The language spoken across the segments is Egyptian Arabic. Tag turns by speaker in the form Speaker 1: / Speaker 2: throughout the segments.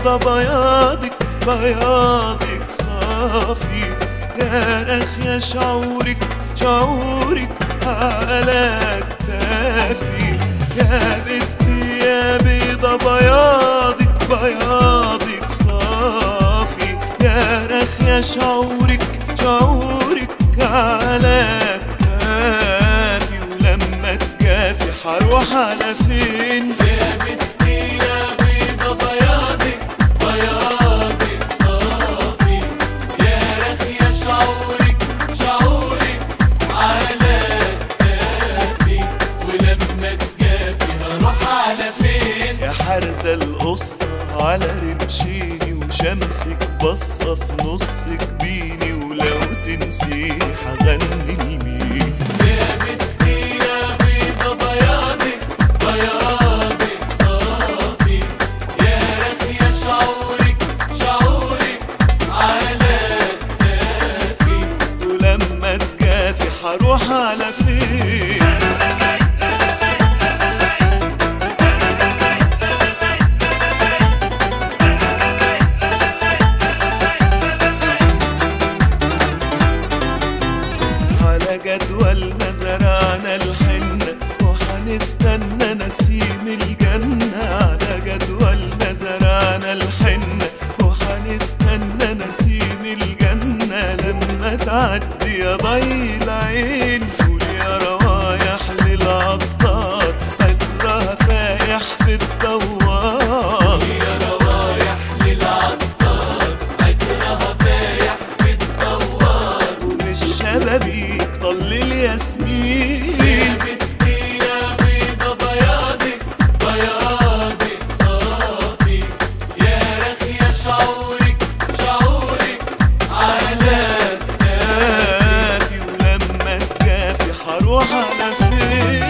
Speaker 1: بيضة بياضك بياضك صافي يا رخ يا شعورك شعورك على كتافي يا بنتي يا بيضة بياضك بياضك صافي يا رخ يا شعورك شعورك على كتافي ولما تجافي حروح على فين
Speaker 2: يا بنتي يا بيضة بياضك بياضك صافي يا رخ يا شعورك شعورك على كتافي ولما تجافي هروح على فين
Speaker 1: يا حردة القصة على رمشيني وشمسك بصة في نصك بيني ولو تنسيني هغني لمين
Speaker 2: يا بنتي يا بيضة بياضك بياضك صافي يا رخ يا شعورك شعورك على كتافي
Speaker 1: ولما تجافي هروح على فين على جدولنا زرعنا الحنة وحنستنى نسيم الجنة على جدولنا زرعنا الحنة وحنستنى نسيم الجنة لما تعدي يا ضي العين قول يا روايح للعطار أجرها فايح في الدوار
Speaker 2: يا روايح للعطار أجرها بايح في الدوار
Speaker 1: ومن الشبابيك طل الياسمين
Speaker 2: يا بنتي يا بيضة بياضك بياضك صافي يا رخ يا شعورك شعورك على
Speaker 1: كافي ولما تكافي حروح على فين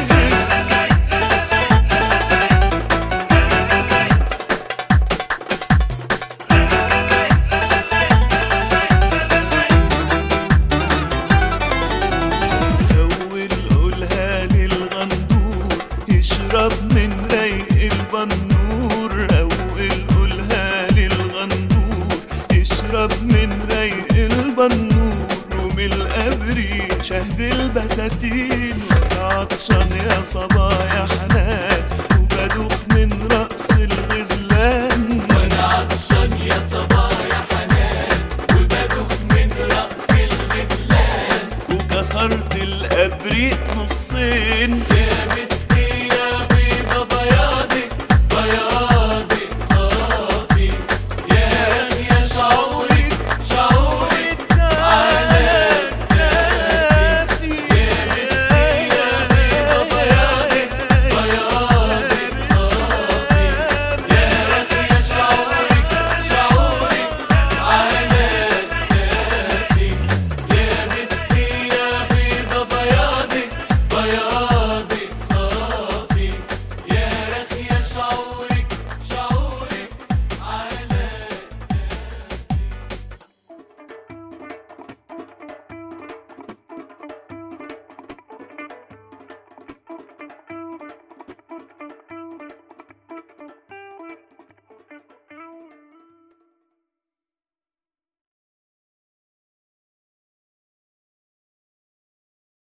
Speaker 1: سول قولها للغندور يشرب من ريق البنور أول قولها للغندور يشرب من ريق البنور ومن القبري شهد البساتين عطشان يا صبايا حنان وبدوخ من رأس الغزلان
Speaker 2: وانا عطشان يا صبايا حنان وبدوخ من رأس الغزلان
Speaker 1: وكسرت الأبريق نصين
Speaker 2: يا